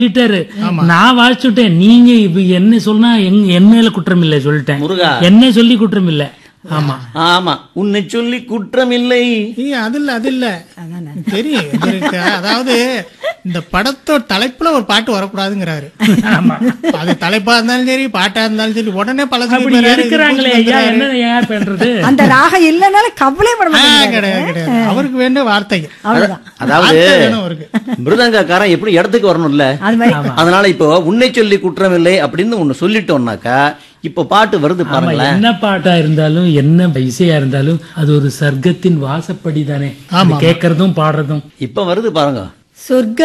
சொல்லிட்டாரு நான் வாசிச்சுட்டேன் நீங்க இப்ப என்ன சொன்னா எங்க என் மேல குற்றம் இல்ல சொல்லிட்டேன் முருகா. என்ன சொல்லி குற்றம் இல்ல ஆமா ஆமா உன்னை சொல்லி குற்றம் இல்லை ஏய், அது இல்ல அது இல்ல தெரியும் இவருக்கு அதாவது இந்த படத்தோட தலைப்புல ஒரு பாட்டு வரக்கூடாதுங்கிறாரு ஆமா அது தலைப்பா இருந்தாலும் சரி பாட்டா இருந்தாலும் சரி உடனே பழசு அப்படி இருக்கிறாங்களே ஐயா என்ன ஏன் பண்றது அந்த ராகம் இல்லைனாலும் கவலைப்பட மாட்டேங்கிறாரு கிடையாது கிடையாது அவருக்கு வேண்டிய வார்த்தைகள் அவ்வளவுதான் அதாவது வார்த்தை வேணும் அவருக்கு மிருதங்கக்காரன் எப்படி இடத்துக்கு வரணும்ல அது மாதிரி அதனால இப்போ உன்னை சொல்லி குற்றம் இல்லை அப்படின்னு ஒண்ணு சொல்லிட்டோம்னாக்கா இப்போ பாட்டு வருது ஆமா பாருங்களேன் என்ன பாட்டா இருந்தாலும் என்ன இசையா இருந்தாலும் அது ஒரு சர்க்கத்தின் வாசப்படி தானே அது கேட்கறதும் பாடுறதும் இப்ப வருது பாருங்க சொர்க்க